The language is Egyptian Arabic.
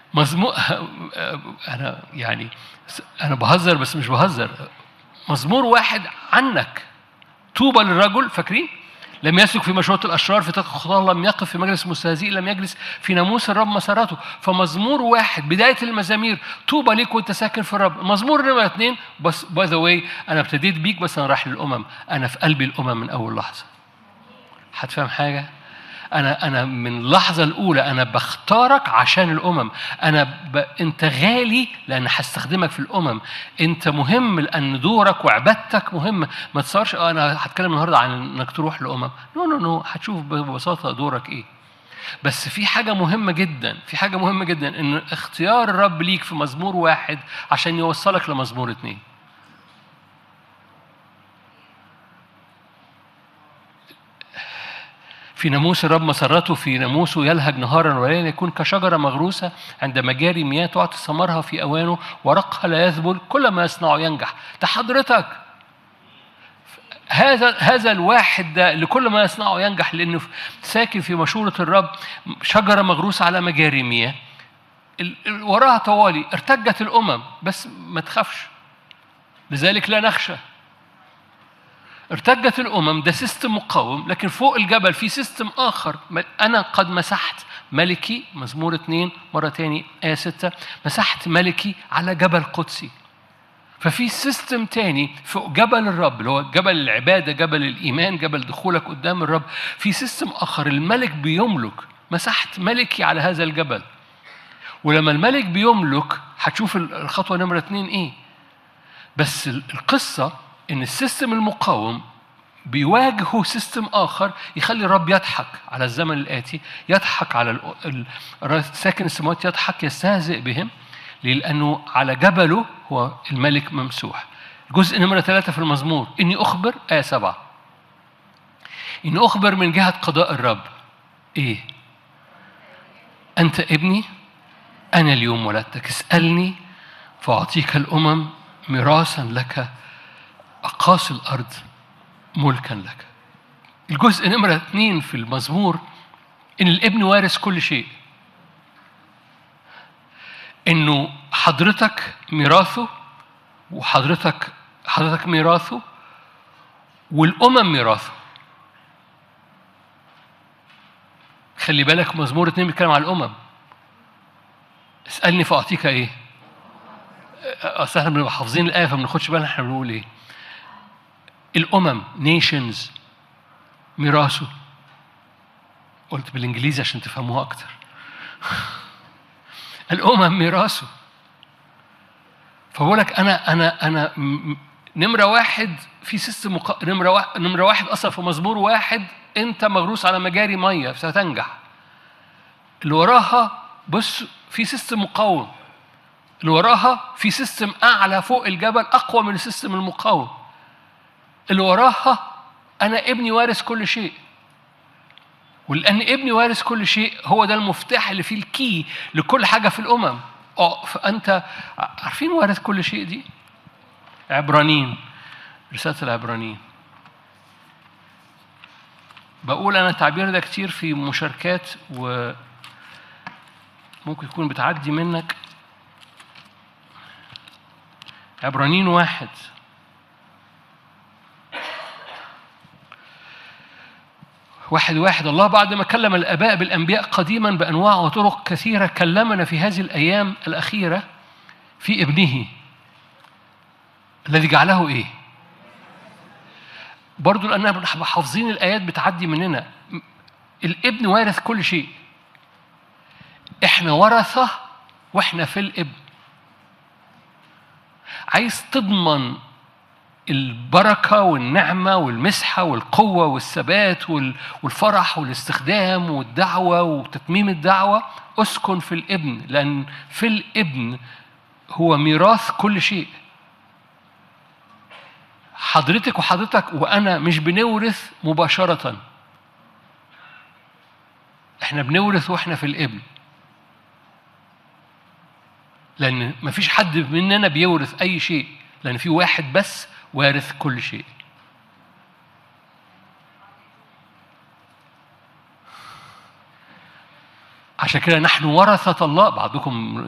مزمور انا يعني انا بهزر بس مش بهزر مزمور واحد عنك طوبى للرجل فاكرين لم يسلك في مشورة الأشرار في تقى خطاه لم يقف في مجلس المستهزئين لم يجلس في ناموس الرب مساراته فمزمور واحد بداية المزامير طوبى ليك وأنت ساكن في الرب مزمور نمرة اثنين بس باي ذا واي أنا ابتديت بيك بس أنا رايح للأمم أنا في قلبي الأمم من أول لحظة هتفهم حاجة؟ أنا أنا من اللحظة الأولى أنا بختارك عشان الأمم، أنا ب... أنت غالي لأن هستخدمك في الأمم، أنت مهم لأن دورك وعبادتك مهمة، ما تصورش أه أنا هتكلم النهاردة عن إنك تروح لأمم، نو نو نو هتشوف ببساطة دورك إيه. بس في حاجة مهمة جدا، في حاجة مهمة جدا إن اختيار الرب ليك في مزمور واحد عشان يوصلك لمزمور اتنين. في ناموس الرب مسرته في ناموسه يلهج نهارا وليلا يكون كشجرة مغروسة عند مجاري مياه تعطي ثمرها في أوانه ورقها لا يذبل كل ما يصنعه ينجح ده حضرتك هذا هذا الواحد ده اللي كل ما يصنعه ينجح لأنه ساكن في مشورة الرب شجرة مغروسة على مجاري مياه وراها طوالي ارتجت الأمم بس ما تخافش لذلك لا نخشى ارتجت الأمم ده سيستم مقاوم لكن فوق الجبل في سيستم آخر أنا قد مسحت ملكي مزمور اثنين مرة تاني آية ستة مسحت ملكي على جبل قدسي ففي سيستم تاني فوق جبل الرب اللي هو جبل العبادة جبل الإيمان جبل دخولك قدام الرب في سيستم آخر الملك بيملك مسحت ملكي على هذا الجبل ولما الملك بيملك هتشوف الخطوة نمرة اتنين إيه بس القصة ان السيستم المقاوم بيواجهه سيستم اخر يخلي الرب يضحك على الزمن الاتي يضحك على ساكن السماوات يضحك يستهزئ بهم لانه على جبله هو الملك ممسوح جزء نمرة ثلاثة في المزمور إني أخبر آية سبعة إني أخبر من جهة قضاء الرب إيه أنت ابني أنا اليوم ولدتك اسألني فأعطيك الأمم ميراثا لك أقاصي الأرض ملكا لك الجزء نمرة اثنين في المزمور إن الابن وارث كل شيء إنه حضرتك ميراثه وحضرتك حضرتك ميراثه والأمم ميراثه خلي بالك مزمور اتنين بيتكلم على الأمم اسألني فأعطيك إيه؟ أصل احنا بنبقى حافظين الآية فما بناخدش بالنا احنا بنقول إيه؟ الأمم نيشنز ميراثه قلت بالإنجليزي عشان تفهموها أكتر الأمم ميراثه فبقول لك أنا أنا أنا نمرة واحد في سيستم مق... نمرة واحد نمرة واحد أصلا في مزمور واحد أنت مغروس على مجاري مية ستنجح اللي وراها بص في سيستم مقاوم اللي وراها في سيستم أعلى فوق الجبل أقوى من السيستم المقاوم اللي وراها أنا ابني وارث كل شيء ولأن ابني وارث كل شيء هو ده المفتاح اللي فيه الكي لكل حاجة في الأمم اه فأنت عارفين وارث كل شيء دي؟ عبرانيين رسالة العبرانيين بقول أنا التعبير ده كتير في مشاركات و ممكن يكون بتعدي منك عبرانيين واحد واحد واحد الله بعد ما كلم الآباء بالأنبياء قديما بأنواع وطرق كثيرة كلمنا في هذه الأيام الأخيرة في ابنه الذي جعله إيه؟ برضو لأننا حافظين الآيات بتعدي مننا الابن وارث كل شيء احنا ورثة واحنا في الابن عايز تضمن البركة والنعمة والمسحة والقوة والثبات والفرح والاستخدام والدعوة وتتميم الدعوة اسكن في الابن لأن في الابن هو ميراث كل شيء حضرتك وحضرتك وأنا مش بنورث مباشرة احنا بنورث واحنا في الابن لأن مفيش حد مننا بيورث أي شيء لأن في واحد بس وارث كل شيء عشان كده نحن ورثة الله بعضكم